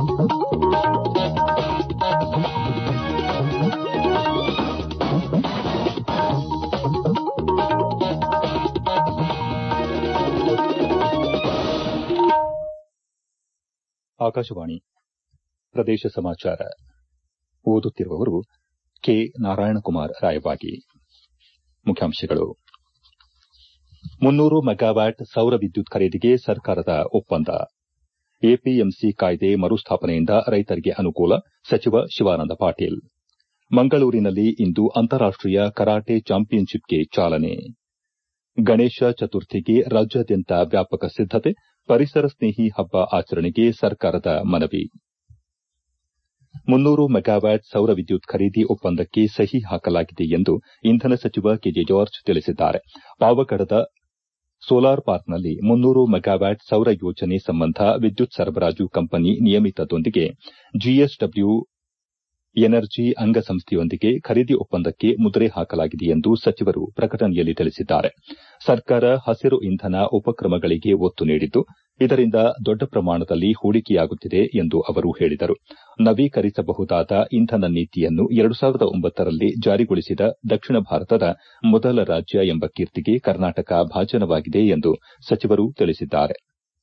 ಆಕಾಶವಾಣಿ ಪ್ರದೇಶ ಸಮಾಚಾರ ಓದುತ್ತಿರುವವರು ಕೆ ನಾರಾಯಣಕುಮಾರ್ ರಾಯಬಾಗಿ ಮುಖ್ಯಾಂಶಗಳು ಮುನ್ನೂರು ಮೆಗಾವ್ಯಾಟ್ ಸೌರ ವಿದ್ಯುತ್ ಖರೀದಿಗೆ ಸರ್ಕಾರದ ಒಪ್ಪಂದ ಎಪಿಎಂಸಿ ಕಾಯ್ದೆ ಮರುಸ್ಥಾಪನೆಯಿಂದ ರೈತರಿಗೆ ಅನುಕೂಲ ಸಚಿವ ಶಿವಾನಂದ ಪಾಟೀಲ್ ಮಂಗಳೂರಿನಲ್ಲಿ ಇಂದು ಅಂತಾರಾಷ್ಟೀಯ ಕರಾಟೆ ಚಾಂಪಿಯನ್ಶಿಪ್ಗೆ ಚಾಲನೆ ಗಣೇಶ ಚತುರ್ಥಿಗೆ ರಾಜ್ಯಾದ್ಯಂತ ವ್ಯಾಪಕ ಸಿದ್ದತೆ ಪರಿಸರ ಸ್ನೇಹಿ ಹಬ್ಬ ಆಚರಣೆಗೆ ಸರ್ಕಾರದ ಮನವಿ ಮುನ್ನೂರು ಮೆಗಾವ್ಯಾಟ್ ಸೌರ ವಿದ್ಯುತ್ ಖರೀದಿ ಒಪ್ಪಂದಕ್ಕೆ ಸಹಿ ಹಾಕಲಾಗಿದೆ ಎಂದು ಇಂಧನ ಸಚಿವ ಕೆಜೆ ಜಾರ್ಜ್ ತಿಳಿಸಿದ್ದಾರೆ ಪಾವಗಡದ ಸೋಲಾರ್ ಪಾರ್ಕ್ನಲ್ಲಿ ಮುನ್ನೂರು ಮೆಗಾವ್ಯಾಟ್ ಸೌರ ಯೋಜನೆ ಸಂಬಂಧ ವಿದ್ಯುತ್ ಸರಬರಾಜು ಕಂಪನಿ ನಿಯಮಿತದೊಂದಿಗೆ ಜಿಎಸ್ಡಬ್ಲ್ಯೂ ಎನರ್ಜಿ ಅಂಗಸಂಸ್ಥೆಯೊಂದಿಗೆ ಖರೀದಿ ಒಪ್ಪಂದಕ್ಕೆ ಮುದ್ರೆ ಹಾಕಲಾಗಿದೆ ಎಂದು ಸಚಿವರು ಪ್ರಕಟಣೆಯಲ್ಲಿ ತಿಳಿಸಿದ್ದಾರೆ ಸರ್ಕಾರ ಹಸಿರು ಇಂಧನ ಉಪಕ್ರಮಗಳಿಗೆ ಒತ್ತು ನೀಡಿದ್ದು ಇದರಿಂದ ದೊಡ್ಡ ಪ್ರಮಾಣದಲ್ಲಿ ಹೂಡಿಕೆಯಾಗುತ್ತಿದೆ ಎಂದು ಅವರು ಹೇಳಿದರು ನವೀಕರಿಸಬಹುದಾದ ಇಂಧನ ನೀತಿಯನ್ನು ಎರಡು ಸಾವಿರದ ಒಂಬತ್ತರಲ್ಲಿ ಜಾರಿಗೊಳಿಸಿದ ದಕ್ಷಿಣ ಭಾರತದ ಮೊದಲ ರಾಜ್ಯ ಎಂಬ ಕೀರ್ತಿಗೆ ಕರ್ನಾಟಕ ಭಾಜನವಾಗಿದೆ ಎಂದು ಸಚಿವರು ತಿಳಿಸಿದ್ದಾರೆ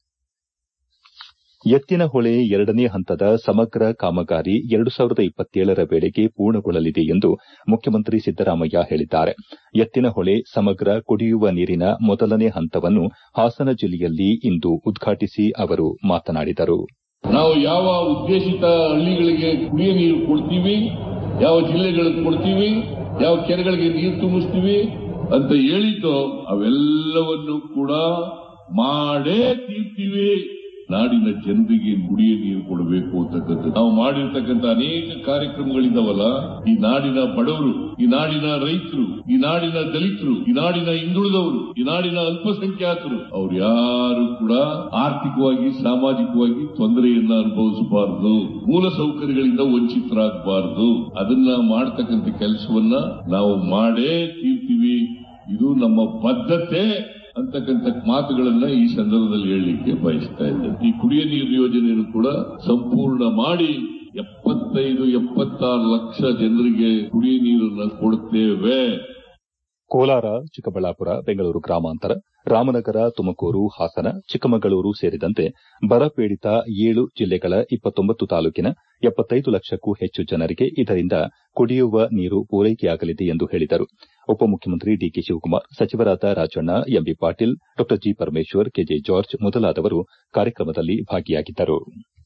ಎತ್ತಿನಹೊಳೆ ಎರಡನೇ ಹಂತದ ಸಮಗ್ರ ಕಾಮಗಾರಿ ಎರಡು ಸಾವಿರದ ಇಪ್ಪತ್ತೇಳರ ವೇಳೆಗೆ ಪೂರ್ಣಗೊಳ್ಳಲಿದೆ ಎಂದು ಮುಖ್ಯಮಂತ್ರಿ ಸಿದ್ದರಾಮಯ್ಯ ಹೇಳಿದ್ದಾರೆ ಎತ್ತಿನಹೊಳೆ ಸಮಗ್ರ ಕುಡಿಯುವ ನೀರಿನ ಮೊದಲನೇ ಹಂತವನ್ನು ಹಾಸನ ಜಿಲ್ಲೆಯಲ್ಲಿ ಇಂದು ಉದ್ಘಾಟಿಸಿ ಅವರು ಮಾತನಾಡಿದರು ನಾವು ಯಾವ ಉದ್ದೇಶಿತ ಹಳ್ಳಿಗಳಿಗೆ ಕುಡಿಯ ನೀರು ಕೊಡ್ತೀವಿ ಯಾವ ಜಿಲ್ಲೆಗಳಿಗೆ ಕೊಡ್ತೀವಿ ಯಾವ ಕೆರೆಗಳಿಗೆ ನೀರು ತುಂಬಿಸ್ತೀವಿ ಅಂತ ಹೇಳಿದ್ದು ಅವೆಲ್ಲವನ್ನು ಕೂಡ ಮಾಡೇ ತೀರ್ತೀವಿ ನಾಡಿನ ಜನರಿಗೆ ಕುಡಿಯ ನೀರು ಕೊಡಬೇಕು ಅಂತಕ್ಕಂಥದ್ದು ನಾವು ಮಾಡಿರ್ತಕ್ಕಂಥ ಅನೇಕ ಕಾರ್ಯಕ್ರಮಗಳಿದಾವಲ್ಲ ಈ ನಾಡಿನ ಬಡವರು ಈ ನಾಡಿನ ರೈತರು ಈ ನಾಡಿನ ದಲಿತರು ಈ ನಾಡಿನ ಹಿಂದುಳಿದವರು ಈ ನಾಡಿನ ಅಲ್ಪಸಂಖ್ಯಾತರು ಅವ್ರು ಯಾರು ಕೂಡ ಆರ್ಥಿಕವಾಗಿ ಸಾಮಾಜಿಕವಾಗಿ ತೊಂದರೆಯನ್ನ ಅನುಭವಿಸಬಾರದು ಮೂಲ ಸೌಕರ್ಯಗಳಿಂದ ವಂಚಿತರಾಗಬಾರದು ಅದನ್ನ ಮಾಡ್ತಕ್ಕಂಥ ಕೆಲಸವನ್ನ ನಾವು ಮಾಡೇ ತೀರ್ತೀವಿ ಇದು ನಮ್ಮ ಬದ್ಧತೆ ಅಂತಕ್ಕಂಥ ಮಾತುಗಳನ್ನ ಈ ಸಂದರ್ಭದಲ್ಲಿ ಹೇಳಲಿಕ್ಕೆ ಬಯಸ್ತಾ ಇದ್ದೇನೆ ಈ ಕುಡಿಯ ನೀರು ಯೋಜನೆಯನ್ನು ಕೂಡ ಸಂಪೂರ್ಣ ಮಾಡಿ ಎಪ್ಪತ್ತೈದು ಎಪ್ಪತ್ತಾರು ಲಕ್ಷ ಜನರಿಗೆ ಕುಡಿಯ ನೀರನ್ನು ಕೊಡುತ್ತೇವೆ ಕೋಲಾರ ಚಿಕ್ಕಬಳ್ಳಾಪುರ ಬೆಂಗಳೂರು ಗ್ರಾಮಾಂತರ ರಾಮನಗರ ತುಮಕೂರು ಹಾಸನ ಚಿಕ್ಕಮಗಳೂರು ಸೇರಿದಂತೆ ಬರಪೀಡಿತ ಏಳು ಜಿಲ್ಲೆಗಳ ಇಪ್ಪತ್ತೊಂಬತ್ತು ತಾಲೂಕಿನ ಎಪ್ಪತ್ತೈದು ಲಕ್ಷಕ್ಕೂ ಹೆಚ್ಚು ಜನರಿಗೆ ಇದರಿಂದ ಕುಡಿಯುವ ನೀರು ಪೂರೈಕೆಯಾಗಲಿದೆ ಎಂದು ಹೇಳಿದರು ಉಪಮುಖ್ಯಮಂತ್ರಿ ಡಿಕೆ ಶಿವಕುಮಾರ್ ಸಚಿವರಾದ ರಾಜಣ್ಣ ಎಂಬಿ ಪಾಟೀಲ್ ಡಾ ಜಿ ಪರಮೇಶ್ವರ್ ಕೆಜೆ ಜಾರ್ಜ್ ಮೊದಲಾದವರು ಕಾರ್ಯಕ್ರಮದಲ್ಲಿ ಭಾಗಿಯಾಗಿದ್ದರು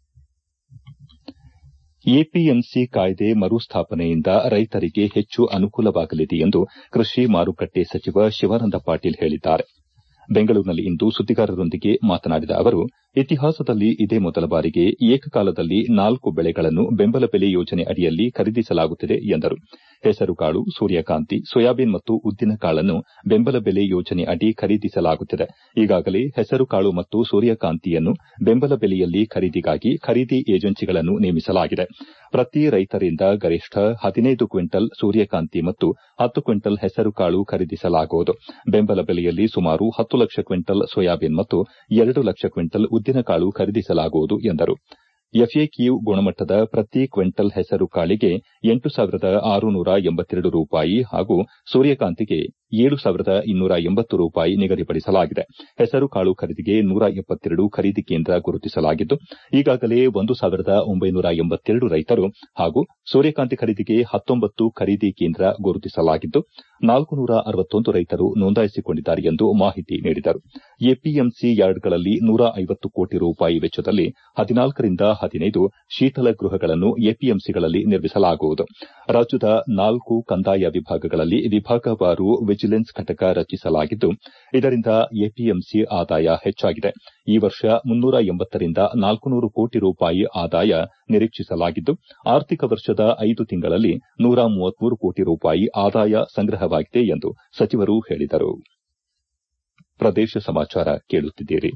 ಎಪಿಎಂಸಿ ಕಾಯ್ದೆ ಮರುಸ್ಥಾಪನೆಯಿಂದ ರೈತರಿಗೆ ಹೆಚ್ಚು ಅನುಕೂಲವಾಗಲಿದೆ ಎಂದು ಕೃಷಿ ಮಾರುಕಟ್ಟೆ ಸಚಿವ ಶಿವಾನಂದ ಪಾಟೀಲ್ ಹೇಳಿದ್ದಾರೆ ಬೆಂಗಳೂರಿನಲ್ಲಿಂದು ಸುದ್ದಿಗಾರರೊಂದಿಗೆ ಮಾತನಾಡಿದ ಅವರು ಇತಿಹಾಸದಲ್ಲಿ ಇದೇ ಮೊದಲ ಬಾರಿಗೆ ಏಕಕಾಲದಲ್ಲಿ ನಾಲ್ಕು ಬೆಳೆಗಳನ್ನು ಬೆಂಬಲ ಬೆಲೆ ಯೋಜನೆ ಅಡಿಯಲ್ಲಿ ಖರೀದಿಸಲಾಗುತ್ತಿದೆ ಎಂದರು ಹೆಸರುಕಾಳು ಸೂರ್ಯಕಾಂತಿ ಸೋಯಾಬೀನ್ ಮತ್ತು ಉದ್ದಿನಕಾಳನ್ನು ಬೆಂಬಲ ಬೆಲೆ ಯೋಜನೆ ಅಡಿ ಖರೀದಿಸಲಾಗುತ್ತಿದೆ ಈಗಾಗಲೇ ಹೆಸರುಕಾಳು ಮತ್ತು ಸೂರ್ಯಕಾಂತಿಯನ್ನು ಬೆಂಬಲ ಬೆಲೆಯಲ್ಲಿ ಖರೀದಿಗಾಗಿ ಖರೀದಿ ಏಜೆನ್ಸಿಗಳನ್ನು ನೇಮಿಸಲಾಗಿದೆ ಪ್ರತಿ ರೈತರಿಂದ ಗರಿಷ್ಠ ಹದಿನೈದು ಕ್ವಿಂಟಲ್ ಸೂರ್ಯಕಾಂತಿ ಮತ್ತು ಹತ್ತು ಕ್ವಿಂಟಲ್ ಹೆಸರುಕಾಳು ಖರೀದಿಸಲಾಗುವುದು ಬೆಂಬಲ ಬೆಲೆಯಲ್ಲಿ ಸುಮಾರು ಹತ್ತು ಲಕ್ಷ ಕ್ವಿಂಟಲ್ ಸೋಯಾಬೀನ್ ಮತ್ತು ಎರಡು ಲಕ್ಷ ಕ್ವಿಂಟಲ್ ಉದ್ದಿನಕಾಳು ಖರೀದಿಸಲಾಗುವುದು ಎಂದರು ಎಫ್ಎಕ್ಯೂ ಗುಣಮಟ್ಟದ ಪ್ರತಿ ಕ್ವಿಂಟಲ್ ಹೆಸರು ಕಾಳಿಗೆ ಎಂಟು ಸಾವಿರದ ಆರುನೂರ ಎಂಬತ್ತೆರಡು ರೂಪಾಯಿ ಹಾಗೂ ಸೂರ್ಯಕಾಂತಿಗೆ ಏಳು ಸಾವಿರದ ಇನ್ನೂರ ಎಂಬತ್ತು ರೂಪಾಯಿ ನಿಗದಿಪಡಿಸಲಾಗಿದೆ ಹೆಸರು ಕಾಳು ಖರೀದಿಗೆ ನೂರ ಎಪ್ಪತ್ತೆರಡು ಖರೀದಿ ಕೇಂದ್ರ ಗುರುತಿಸಲಾಗಿದ್ದು ಈಗಾಗಲೇ ಒಂದು ಸಾವಿರದ ಒಂಬೈನೂರ ಎಂಬತ್ತೆರಡು ರೈತರು ಹಾಗೂ ಸೂರ್ಯಕಾಂತಿ ಖರೀದಿಗೆ ಹತ್ತೊಂಬತ್ತು ಖರೀದಿ ಕೇಂದ್ರ ಗುರುತಿಸಲಾಗಿದ್ದು ನಾಲ್ಕು ನೂರ ಅರವತ್ತೊಂದು ರೈತರು ನೋಂದಾಯಿಸಿಕೊಂಡಿದ್ದಾರೆ ಎಂದು ಮಾಹಿತಿ ನೀಡಿದರು ಎಪಿಎಂಸಿ ಯಾರ್ಡ್ಗಳಲ್ಲಿ ನೂರ ಐವತ್ತು ಕೋಟಿ ರೂಪಾಯಿ ವೆಚ್ಚದಲ್ಲಿ ಹದಿನಾಲ್ಕರಿಂದ ಹದಿನೈದು ಶೀತಲ ಗೃಹಗಳನ್ನು ಎಪಿಎಂಸಿಗಳಲ್ಲಿ ನಿರ್ಮಿಸಲಾಗುವುದು ರಾಜ್ಯದ ನಾಲ್ಕು ಕಂದಾಯ ವಿಭಾಗಗಳಲ್ಲಿ ವಿಭಾಗವಾರು ವಿಜಿಲೆನ್ಸ್ ಘಟಕ ರಚಿಸಲಾಗಿದ್ದು ಇದರಿಂದ ಎಪಿಎಂಸಿ ಆದಾಯ ಹೆಚ್ಚಾಗಿದೆ ಈ ವರ್ಷ ಮುನ್ನೂರ ಎಂಬತ್ತರಿಂದ ನಾಲ್ಕುನೂರು ಕೋಟಿ ರೂಪಾಯಿ ಆದಾಯ ನಿರೀಕ್ಷಿಸಲಾಗಿದ್ದು ಆರ್ಥಿಕ ವರ್ಷದ ಐದು ತಿಂಗಳಲ್ಲಿ ನೂರ ಮೂವತ್ಮೂರು ಕೋಟಿ ರೂಪಾಯಿ ಆದಾಯ ಸಂಗ್ರಹವಾಗಿದೆ ಎಂದು ಸಚಿವರು ಹೇಳಿದರು ಪ್ರದೇಶ ಸಮಾಚಾರ ಕೇಳುತ್ತಿದ್ದೀರಿ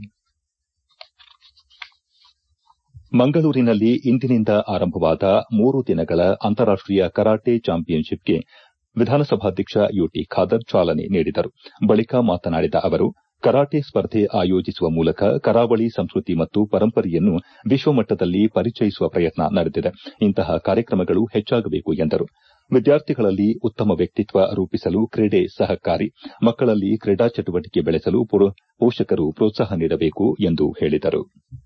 ಮಂಗಳೂರಿನಲ್ಲಿ ಇಂದಿನಿಂದ ಆರಂಭವಾದ ಮೂರು ದಿನಗಳ ಅಂತಾರಾಷ್ಟೀಯ ಕರಾಟೆ ಚಾಂಪಿಯನ್ಶಿಪ್ಗೆ ವಿಧಾನಸಭಾಧ್ಯಕ್ಷ ಯುಟಿ ಖಾದರ್ ಚಾಲನೆ ನೀಡಿದರು ಬಳಿಕ ಮಾತನಾಡಿದ ಅವರು ಕರಾಟೆ ಸ್ಪರ್ಧೆ ಆಯೋಜಿಸುವ ಮೂಲಕ ಕರಾವಳಿ ಸಂಸ್ಕೃತಿ ಮತ್ತು ಪರಂಪರೆಯನ್ನು ವಿಶ್ವಮಟ್ಟದಲ್ಲಿ ಪರಿಚಯಿಸುವ ಪ್ರಯತ್ನ ನಡೆದಿದೆ ಇಂತಹ ಕಾರ್ಯಕ್ರಮಗಳು ಹೆಚ್ಚಾಗಬೇಕು ಎಂದರು ವಿದ್ಯಾರ್ಥಿಗಳಲ್ಲಿ ಉತ್ತಮ ವ್ಯಕ್ತಿತ್ವ ರೂಪಿಸಲು ಕ್ರೀಡೆ ಸಹಕಾರಿ ಮಕ್ಕಳಲ್ಲಿ ಕ್ರೀಡಾ ಚಟುವಟಿಕೆ ಬೆಳೆಸಲು ಪೋಷಕರು ಪ್ರೋತ್ಸಾಹ ನೀಡಬೇಕು ಎಂದು ಹೇಳಿದರು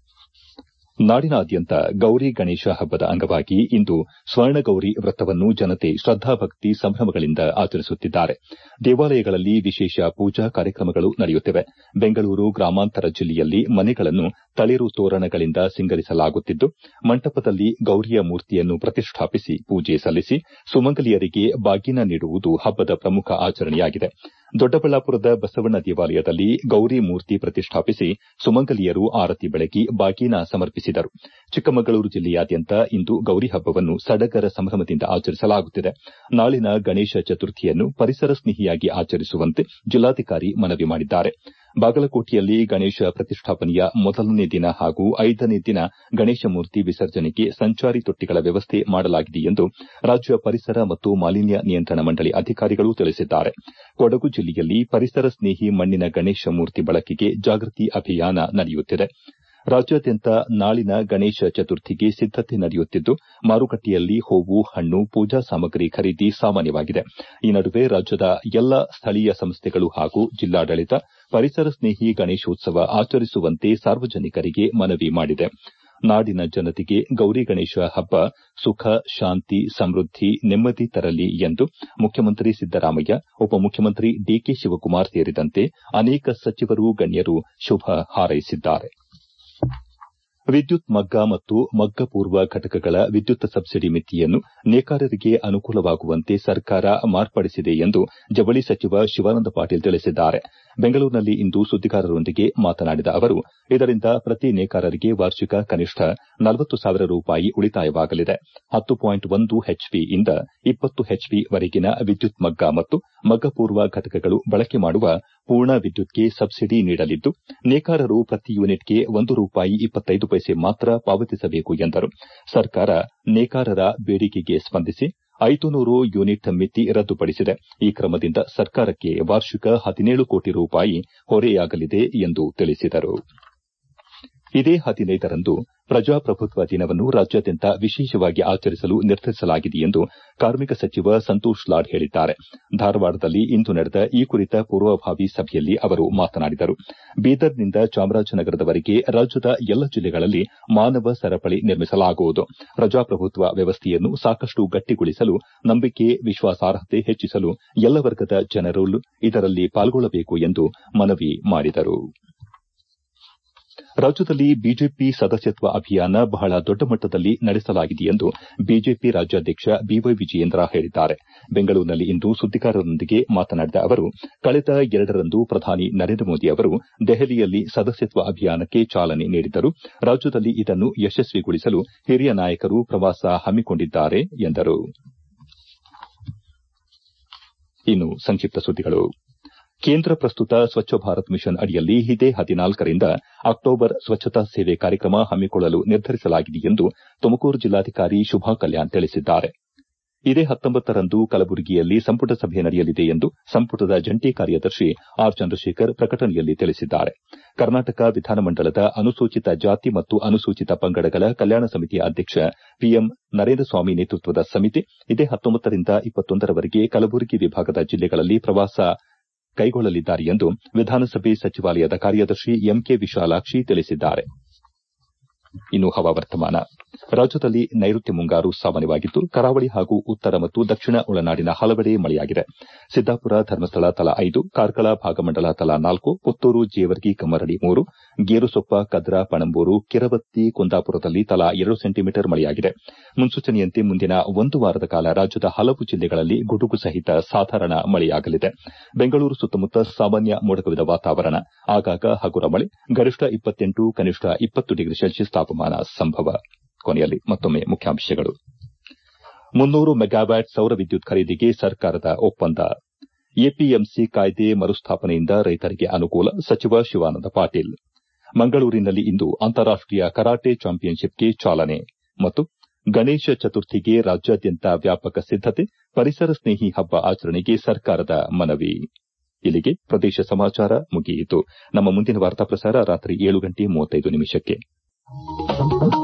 ನಾಡಿನಾದ್ಯಂತ ಗೌರಿ ಗಣೇಶ ಹಬ್ಬದ ಅಂಗವಾಗಿ ಇಂದು ಸ್ವರ್ಣಗೌರಿ ವ್ರತವನ್ನು ಜನತೆ ಶ್ರದ್ದಾಭಕ್ತಿ ಸಂಭ್ರಮಗಳಿಂದ ಆಚರಿಸುತ್ತಿದ್ದಾರೆ ದೇವಾಲಯಗಳಲ್ಲಿ ವಿಶೇಷ ಪೂಜಾ ಕಾರ್ಯಕ್ರಮಗಳು ನಡೆಯುತ್ತಿವೆ ಬೆಂಗಳೂರು ಗ್ರಾಮಾಂತರ ಜಿಲ್ಲೆಯಲ್ಲಿ ಮನೆಗಳನ್ನು ತಳಿರು ತೋರಣಗಳಿಂದ ಸಿಂಗರಿಸಲಾಗುತ್ತಿದ್ದು ಮಂಟಪದಲ್ಲಿ ಗೌರಿಯ ಮೂರ್ತಿಯನ್ನು ಪ್ರತಿಷ್ಠಾಪಿಸಿ ಪೂಜೆ ಸಲ್ಲಿಸಿ ಸುಮಂಗಲಿಯರಿಗೆ ಬಾಗಿನ ನೀಡುವುದು ಹಬ್ಬದ ಪ್ರಮುಖ ಆಚರಣೆಯಾಗಿದೆ ದೊಡ್ಡಬಳ್ಳಾಪುರದ ಬಸವಣ್ಣ ದೇವಾಲಯದಲ್ಲಿ ಗೌರಿ ಮೂರ್ತಿ ಪ್ರತಿಷ್ಠಾಪಿಸಿ ಸುಮಂಗಲಿಯರು ಆರತಿ ಬೆಳಗಿ ಬಾಗಿನ ಸಮರ್ಪಿಸಿದರು ಚಿಕ್ಕಮಗಳೂರು ಜಿಲ್ಲೆಯಾದ್ಯಂತ ಇಂದು ಗೌರಿ ಹಬ್ಬವನ್ನು ಸಡಗರ ಸಂಭ್ರಮದಿಂದ ಆಚರಿಸಲಾಗುತ್ತಿದೆ ನಾಳಿನ ಗಣೇಶ ಚತುರ್ಥಿಯನ್ನು ಪರಿಸರ ಸ್ನೇಹಿಯಾಗಿ ಆಚರಿಸುವಂತೆ ಜಿಲ್ಲಾಧಿಕಾರಿ ಮನವಿ ಮಾಡಿದ್ದಾರೆ ಬಾಗಲಕೋಟೆಯಲ್ಲಿ ಗಣೇಶ ಪ್ರತಿಷ್ಠಾಪನೆಯ ಮೊದಲನೇ ದಿನ ಹಾಗೂ ಐದನೇ ದಿನ ಗಣೇಶ ಮೂರ್ತಿ ವಿಸರ್ಜನೆಗೆ ಸಂಚಾರಿ ತೊಟ್ಟಿಗಳ ವ್ಯವಸ್ಥೆ ಮಾಡಲಾಗಿದೆ ಎಂದು ರಾಜ್ಯ ಪರಿಸರ ಮತ್ತು ಮಾಲಿನ್ಯ ನಿಯಂತ್ರಣ ಮಂಡಳಿ ಅಧಿಕಾರಿಗಳು ತಿಳಿಸಿದ್ದಾರೆ ಕೊಡಗು ಜಿಲ್ಲೆಯಲ್ಲಿ ಪರಿಸರ ಸ್ನೇಹಿ ಮಣ್ಣಿನ ಗಣೇಶ ಮೂರ್ತಿ ಬಳಕೆಗೆ ಜಾಗೃತಿ ಅಭಿಯಾನ ನಡೆಯುತ್ತಿದೆ ರಾಜ್ಯಾದ್ಯಂತ ನಾಳಿನ ಗಣೇಶ ಚತುರ್ಥಿಗೆ ಸಿದ್ದತೆ ನಡೆಯುತ್ತಿದ್ದು ಮಾರುಕಟ್ಟೆಯಲ್ಲಿ ಹೂವು ಹಣ್ಣು ಪೂಜಾ ಸಾಮಗ್ರಿ ಖರೀದಿ ಸಾಮಾನ್ಯವಾಗಿದೆ ಈ ನಡುವೆ ರಾಜ್ಯದ ಎಲ್ಲ ಸ್ಥಳೀಯ ಸಂಸ್ಥೆಗಳು ಹಾಗೂ ಜಿಲ್ಲಾಡಳಿತ ಪರಿಸರ ಸ್ನೇಹಿ ಗಣೇಶೋತ್ಸವ ಆಚರಿಸುವಂತೆ ಸಾರ್ವಜನಿಕರಿಗೆ ಮನವಿ ಮಾಡಿದೆ ನಾಡಿನ ಜನತೆಗೆ ಗೌರಿ ಗಣೇಶ ಹಬ್ಬ ಸುಖ ಶಾಂತಿ ಸಮೃದ್ಧಿ ನೆಮ್ಮದಿ ತರಲಿ ಎಂದು ಮುಖ್ಯಮಂತ್ರಿ ಸಿದ್ದರಾಮಯ್ಯ ಉಪಮುಖ್ಯಮಂತ್ರಿ ಡಿಕೆ ಶಿವಕುಮಾರ್ ಸೇರಿದಂತೆ ಅನೇಕ ಸಚಿವರು ಗಣ್ಯರು ಶುಭ ಹಾರೈಸಿದ್ದಾರೆ ವಿದ್ಯುತ್ ಮಗ್ಗ ಮತ್ತು ಮಗ್ಗ ಪೂರ್ವ ಘಟಕಗಳ ವಿದ್ಯುತ್ ಸಬ್ಸಿಡಿ ಮಿತಿಯನ್ನು ನೇಕಾರರಿಗೆ ಅನುಕೂಲವಾಗುವಂತೆ ಸರ್ಕಾರ ಮಾರ್ಪಡಿಸಿದೆ ಎಂದು ಜವಳಿ ಸಚಿವ ಶಿವಾನಂದ ಪಾಟೀಲ್ ತಿಳಿಸಿದ್ದಾರೆ ಬೆಂಗಳೂರಿನಲ್ಲಿಂದು ಸುದ್ದಿಗಾರರೊಂದಿಗೆ ಮಾತನಾಡಿದ ಅವರು ಇದರಿಂದ ಪ್ರತಿ ನೇಕಾರರಿಗೆ ವಾರ್ಷಿಕ ಕನಿಷ್ಠ ನಲವತ್ತು ಸಾವಿರ ರೂಪಾಯಿ ಉಳಿತಾಯವಾಗಲಿದೆ ಹತ್ತು ಪಾಯಿಂಟ್ ಒಂದು ಹೆಚ್ಪಿಯಿಂದ ಇಪ್ಪತ್ತು ಹೆಚ್ಪಿ ವರೆಗಿನ ವಿದ್ಯುತ್ ಮಗ್ಗ ಮತ್ತು ಮಗ್ಗ ಪೂರ್ವ ಘಟಕಗಳು ಬಳಕೆ ಮಾಡುವ ಪೂರ್ಣ ವಿದ್ಯುತ್ಗೆ ಸಬ್ಸಿಡಿ ನೀಡಲಿದ್ದು ನೇಕಾರರು ಪ್ರತಿ ಯೂನಿಟ್ಗೆ ಒಂದು ರೂಪಾಯಿ ಇಪ್ಪತ್ತೈದು ಪೈಸೆ ಮಾತ್ರ ಪಾವತಿಸಬೇಕು ಎಂದರು ಸರ್ಕಾರ ನೇಕಾರರ ಬೇಡಿಕೆಗೆ ಸ್ಪಂದಿಸಿ ಐದು ನೂರು ಯೂನಿಟ್ ಮಿತಿ ರದ್ದುಪಡಿಸಿದೆ ಈ ಕ್ರಮದಿಂದ ಸರ್ಕಾರಕ್ಕೆ ವಾರ್ಷಿಕ ಹದಿನೇಳು ಕೋಟಿ ರೂಪಾಯಿ ಹೊರೆಯಾಗಲಿದೆ ಎಂದು ತಿಳಿಸಿದರು ಇದೇ ಹದಿನೈದರಂದು ಪ್ರಜಾಪ್ರಭುತ್ವ ದಿನವನ್ನು ರಾಜ್ಯಾದ್ಯಂತ ವಿಶೇಷವಾಗಿ ಆಚರಿಸಲು ನಿರ್ಧರಿಸಲಾಗಿದೆ ಎಂದು ಕಾರ್ಮಿಕ ಸಚಿವ ಸಂತೋಷ್ ಲಾಡ್ ಹೇಳಿದ್ದಾರೆ ಧಾರವಾಡದಲ್ಲಿ ಇಂದು ನಡೆದ ಈ ಕುರಿತ ಪೂರ್ವಭಾವಿ ಸಭೆಯಲ್ಲಿ ಅವರು ಮಾತನಾಡಿದರು ಬೀದರ್ನಿಂದ ಚಾಮರಾಜನಗರದವರೆಗೆ ರಾಜ್ಯದ ಎಲ್ಲ ಜಿಲ್ಲೆಗಳಲ್ಲಿ ಮಾನವ ಸರಪಳಿ ನಿರ್ಮಿಸಲಾಗುವುದು ಪ್ರಜಾಪ್ರಭುತ್ವ ವ್ಯವಸ್ಥೆಯನ್ನು ಸಾಕಷ್ಟು ಗಟ್ಟಿಗೊಳಿಸಲು ನಂಬಿಕೆ ವಿಶ್ವಾಸಾರ್ಹತೆ ಹೆಚ್ಚಿಸಲು ಎಲ್ಲ ವರ್ಗದ ಜನರು ಇದರಲ್ಲಿ ಪಾಲ್ಗೊಳ್ಳಬೇಕು ಎಂದು ಮನವಿ ಮಾಡಿದರು ರಾಜ್ಯದಲ್ಲಿ ಬಿಜೆಪಿ ಸದಸ್ಯತ್ವ ಅಭಿಯಾನ ಬಹಳ ದೊಡ್ಡ ಮಟ್ಟದಲ್ಲಿ ನಡೆಸಲಾಗಿದೆ ಎಂದು ಬಿಜೆಪಿ ರಾಜ್ಯಾಧ್ಯಕ್ಷ ಬಿವೈ ವಿಜಯೇಂದ್ರ ಹೇಳಿದ್ದಾರೆ ಬೆಂಗಳೂರಿನಲ್ಲಿಂದು ಸುದ್ದಿಗಾರರೊಂದಿಗೆ ಮಾತನಾಡಿದ ಅವರು ಕಳೆದ ಎರಡರಂದು ಪ್ರಧಾನಿ ನರೇಂದ್ರ ಮೋದಿ ಅವರು ದೆಹಲಿಯಲ್ಲಿ ಸದಸ್ಯತ್ವ ಅಭಿಯಾನಕ್ಕೆ ಚಾಲನೆ ನೀಡಿದ್ದರು ರಾಜ್ಯದಲ್ಲಿ ಇದನ್ನು ಯಶಸ್ವಿಗೊಳಿಸಲು ಹಿರಿಯ ನಾಯಕರು ಪ್ರವಾಸ ಹಮ್ಮಿಕೊಂಡಿದ್ದಾರೆ ಎಂದರು ಇನ್ನು ಸಂಕ್ಷಿಪ್ತ ಸುದ್ದಿಗಳು ಕೇಂದ್ರ ಪ್ರಸ್ತುತ ಸ್ವಚ್ಛ ಭಾರತ್ ಮಿಷನ್ ಅಡಿಯಲ್ಲಿ ಇದೇ ಹದಿನಾಲ್ಕರಿಂದ ಅಕ್ಟೋಬರ್ ಸ್ವಚ್ಛತಾ ಸೇವೆ ಕಾರ್ಯಕ್ರಮ ಹಮ್ಮಿಕೊಳ್ಳಲು ನಿರ್ಧರಿಸಲಾಗಿದೆ ಎಂದು ತುಮಕೂರು ಜಿಲ್ಲಾಧಿಕಾರಿ ಶುಭಾ ಕಲ್ಯಾಣ್ ತಿಳಿಸಿದ್ದಾರೆ ಇದೇ ಹತ್ತೊಂಬತ್ತರಂದು ಕಲಬುರಗಿಯಲ್ಲಿ ಸಂಪುಟ ಸಭೆ ನಡೆಯಲಿದೆ ಎಂದು ಸಂಪುಟದ ಜಂಟಿ ಕಾರ್ಯದರ್ಶಿ ಆರ್ ಚಂದ್ರಶೇಖರ್ ಪ್ರಕಟಣೆಯಲ್ಲಿ ತಿಳಿಸಿದ್ದಾರೆ ಕರ್ನಾಟಕ ವಿಧಾನಮಂಡಲದ ಅನುಸೂಚಿತ ಜಾತಿ ಮತ್ತು ಅನುಸೂಚಿತ ಪಂಗಡಗಳ ಕಲ್ಯಾಣ ಸಮಿತಿಯ ಅಧ್ಯಕ್ಷ ಪಿಎಂ ನರೇಂದ್ರಸ್ವಾಮಿ ನೇತೃತ್ವದ ಸಮಿತಿ ಇದೇ ಹತ್ತೊಂಬತ್ತರಿಂದ ಇಪ್ಪತ್ತೊಂದರವರೆಗೆ ಕಲಬುರಗಿ ವಿಭಾಗದ ಜಿಲ್ಲೆಗಳಲ್ಲಿ ಪ್ರವಾಸ ಕೈಗೊಳ್ಳಲಿದ್ದಾರೆ ಎಂದು ವಿಧಾನಸಭೆ ಸಚಿವಾಲಯದ ಕಾರ್ಯದರ್ಶಿ ಎಂಕೆ ವಿಶಾಲಾಕ್ಷಿ ತಿಳಿಸಿದ್ದಾರೆ ಇನ್ನು ಹವಾವರ್ತಮಾನ ರಾಜ್ಯದಲ್ಲಿ ನೈಋತ್ಯ ಮುಂಗಾರು ಸಾಮಾನ್ಯವಾಗಿದ್ದು ಕರಾವಳಿ ಹಾಗೂ ಉತ್ತರ ಮತ್ತು ದಕ್ಷಿಣ ಒಳನಾಡಿನ ಹಲವೆಡೆ ಮಳೆಯಾಗಿದೆ ಸಿದ್ದಾಪುರ ಧರ್ಮಸ್ಥಳ ತಲಾ ಐದು ಕಾರ್ಕಳ ಭಾಗಮಂಡಲ ತಲಾ ನಾಲ್ಕು ಪುತ್ತೂರು ಜೇವರ್ಗಿ ಕಮ್ಮರಡಿ ಮೂರು ಗೇರುಸೊಪ್ಪ ಕದ್ರಾ ಪಣಂಬೂರು ಕಿರವತ್ತಿ ಕುಂದಾಪುರದಲ್ಲಿ ತಲಾ ಎರಡು ಸೆಂಟಿಮೀಟರ್ ಮಳೆಯಾಗಿದೆ ಮುನ್ಸೂಚನೆಯಂತೆ ಮುಂದಿನ ಒಂದು ವಾರದ ಕಾಲ ರಾಜ್ಯದ ಹಲವು ಜಿಲ್ಲೆಗಳಲ್ಲಿ ಗುಡುಗು ಸಹಿತ ಸಾಧಾರಣ ಮಳೆಯಾಗಲಿದೆ ಬೆಂಗಳೂರು ಸುತ್ತಮುತ್ತ ಸಾಮಾನ್ಯ ಮೋಡಕವಿದ ವಾತಾವರಣ ಆಗಾಗ ಹಗುರ ಮಳೆ ಗರಿಷ್ಠ ಇಪ್ಪತ್ತೆಂಟು ಕನಿಷ್ಠ ಇಪ್ಪತ್ತು ಡಿಗ್ರಿ ಸೆಲ್ಸಿಯಸ್ ತಾಪಮಾನ ಸಂಭವ ಕೊನೆಯಲ್ಲಿ ಮತ್ತೊಮ್ಮೆ ಮುಖ್ಯಾಂಶಗಳು ಮುನ್ನೂರು ಮೆಗಾವ್ಯಾಟ್ ಸೌರ ವಿದ್ಯುತ್ ಖರೀದಿಗೆ ಸರ್ಕಾರದ ಒಪ್ಪಂದ ಎಪಿಎಂಸಿ ಕಾಯ್ದೆ ಮರುಸ್ಥಾಪನೆಯಿಂದ ರೈತರಿಗೆ ಅನುಕೂಲ ಸಚಿವ ಶಿವಾನಂದ ಪಾಟೀಲ್ ಮಂಗಳೂರಿನಲ್ಲಿ ಇಂದು ಅಂತಾರಾಷ್ಟೀಯ ಕರಾಟೆ ಚಾಂಪಿಯನ್ಶಿಪ್ಗೆ ಚಾಲನೆ ಮತ್ತು ಗಣೇಶ ಚತುರ್ಥಿಗೆ ರಾಜ್ಯಾದ್ಯಂತ ವ್ಯಾಪಕ ಸಿದ್ದತೆ ಪರಿಸರ ಸ್ನೇಹಿ ಹಬ್ಬ ಆಚರಣೆಗೆ ಸರ್ಕಾರದ ಮನವಿ ಇಲ್ಲಿಗೆ ಪ್ರದೇಶ ಸಮಾಚಾರ ಮುಗಿಯಿತು ನಮ್ಮ ಮುಂದಿನ ವಾರ್ತಾ ಪ್ರಸಾರ ರಾತ್ರಿ ಏಳು ಗಂಟೆ ಮೂವತ್ತೈದು ನಿಮಿಷಕ್ಕೆ